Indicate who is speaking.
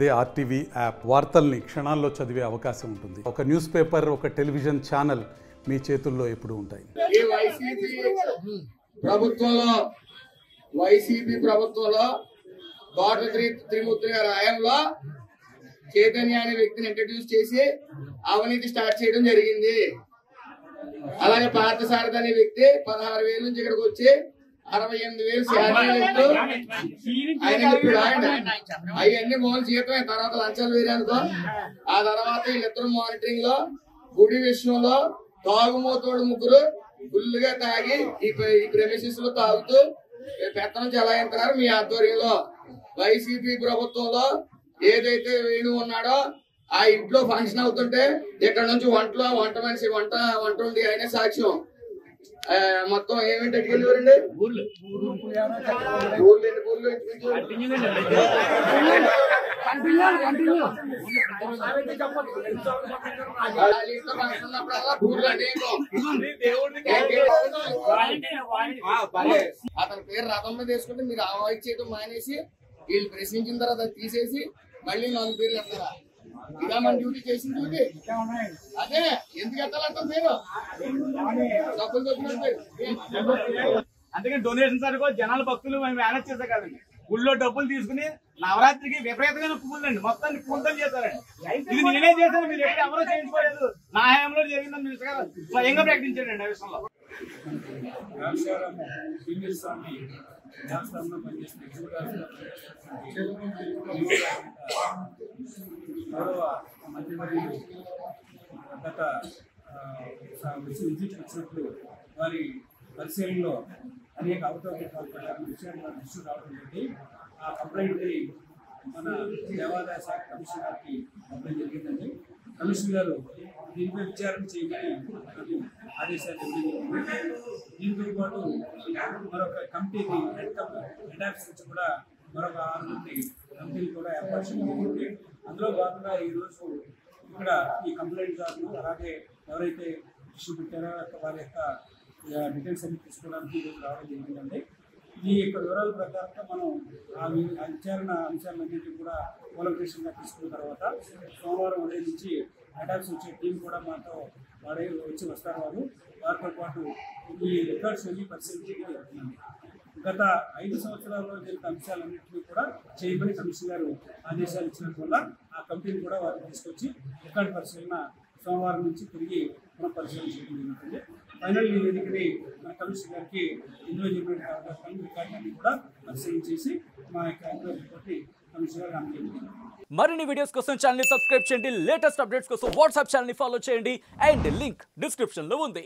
Speaker 1: అదే RTV app వార్తల్ని క్షణాల్లో చదివే అవకాశం ఉంటుంది ఒక న్యూస్ పేపర్ ఒక టెలివిజన్ ఛానల్ మీ చేతుల్లో ఎప్పుడూ ఉంటాయి
Speaker 2: ఈ వైసీపీ ప్రభుత్వంలో వైసీపీ ప్రభుత్వంలో తోట త్రి త్రిమూర్తి గారి హయాంలో చైతన్య అనే వ్యక్తిని ఇంట్రడ్యూస్ చేసి అవినీతి స్టార్ట్ చేయడం జరిగింది అలాగే పార్థసారథి అనే వ్యక్తి పదహారు వేల నుంచి ఇక్కడికి వచ్చి అరవై ఎనిమిది వేలు శాలరీ ఇస్తూ ఆయన ఇప్పుడు ఆయన అవన్నీ మోహన్ జీతం తర్వాత లంచాలు వేరే అనుకో ఆ తర్వాత వీళ్ళిద్దరు మానిటరింగ్ లో గుడి విషయంలో తాగుమోతోడు ముగ్గురు ఫుల్ గా తాగి ఈ ప్ర- ఈ ప్రెమిసెస్ లో తాగుతూ పెత్తనం చెలాయిస్తున్నారు మీ ఆధ్వర్యంలో వైసీపీ ప్రభుత్వంలో ఏదైతే వేణు ఉన్నాడో ఆ ఇంట్లో ఫంక్షన్ అవుతుంటే ఇక్కడ నుంచి వంటలో వంట మనిషి వంట వంట ఉండి అయినా సాక్ష్యం ఆ, మొత్తం ఏమేంటి అడిగేవారండి ఊర్లు ఎన్ని ఊర్లు ఇంచుమించు? ఖాళీతో ఫంక్షన్ ఉన్నప్పుడల్లా ఊర్లు అంటే ఏంటో. ఏంటి? అతని పేరు రథం మీద వేసుకుంటే మీరు అవాయిడ్ చేయడం మానేసి వీళ్ళు ప్రశ్నించిన తర్వాత అది తీసేసి మళ్ళీ నాలుగు పేర్లు ఎత్తారా ఇదా మన డ్యూటీ చేసిన డ్యూటీ అదే ఎందుకు ఎత్తాలంటారు మీరు డబ్బులు దొరికిన పేరు
Speaker 3: అందుకని డొనేషన్స్ అనుకో జనాల భక్తులు మేము మేనేజ్ చేసా కదండి గుళ్ళో డబ్బులు తీసుకుని నవరాత్రికి విపరీతమైన పువ్వులు అండి మొత్తాన్ని పూలతో చేశారండి ఇది నేనే చేశాను మీరు ఎక్కడ ఎవరో చేయించుకోలేదు నా హయాంలో జరిగిందని మినిస్టర్ గారు స్వయంగా ప్రకటించాడండి ఆ విషయంలో
Speaker 4: రామశివరామ సీనియర్ స్వామి దేవస్థానంలో పనిచేసిన గౌరవ మంత్రివర్యులు గత ఆ, స- వచ్చి విజిట్ వచ్చినప్పుడు వారి పరిశీలనలో అనేక అవతవకలు పాల్పడ్డారు విషయాన్ని వారి దృష్టి రావడం జరిగింది ఆ కంప్లైంట్ని మన దేవాదాయ శాఖ కమిషనర్ గారికి పంపడం జరిగిందండి కమిషనర్ గారు దీనిపై విచారణ చేయమని నాకు ఆదేశాలు ఇవ్వడం జరిగింది దీంతో పాటు మరొక కమిటీని హెడ్ కమ్- హెడ్ ఆఫీస్ నుంచి కూడా మరొక ఆరు మంది కమిటీలు కూడా ఏర్పాటు చేయడం జరిగింది అందులో భాగంగా ఈరోజు ఇక్కడ ఈ కంప్లైంట్ దారులు అలాగే ఎవరైతే ఇష్యూ పెట్టారో వారి యొక్క డీటెయిల్స్ అన్ని తీసుకోవడానికి ఈరోజు రావడం జరిగిందండి ఈ యొక్క వివరాల ప్రకారంగా మనం ఆ వి- ఆ విచారణ అంశాలన్నింటినీ కూడా కోలబ్రేషన్గా తీసుకున్న తర్వాత సోమవారం ఉదయం నుంచి అటాక్స్ వచ్చే టీం కూడా మాతో వాడే వచ్చి వస్తారు వారు వారితో పాటు ఈ రికార్డ్స్ అన్ని పరిశీలించడం జరుగుతుంది గత ఐదు సంవత్సరాల్లో జరిగిన అంశాలన్నింటినీ కూడా చేయమని కమిషన్ గారు ఆదేశాలు ఇచ్చినట్టు వల్ల ఆ కమిటీని కూడా వారిని తీసుకొచ్చి రికార్డు పరిశీలన సోమవారం నుంచి తిరిగి పునః పరిశీలన చేయడం జరుగుతుంది ఫైనల్ నివేదికని మన కమిషన్ గారికి ఇందులో చెప్పిన రికార్డులన్నీ కూడా పరిశీలన చేసి మా యొక్క ఎంక్వైరీ రిపోర్ట్ని కమిషన్ గారికి అందజేయడం
Speaker 5: మరిన్ని వీడియోస్ కోసం ఛానల్ సబ్స్క్రైబ్ చేయండి లేటెస్ట్ అప్డేట్స్ కోసం వాట్సాప్ ఛానల్ ఫాలో చేయండి అండ్ లింక్ డిస్క్రిప్షన్ లో ఉంది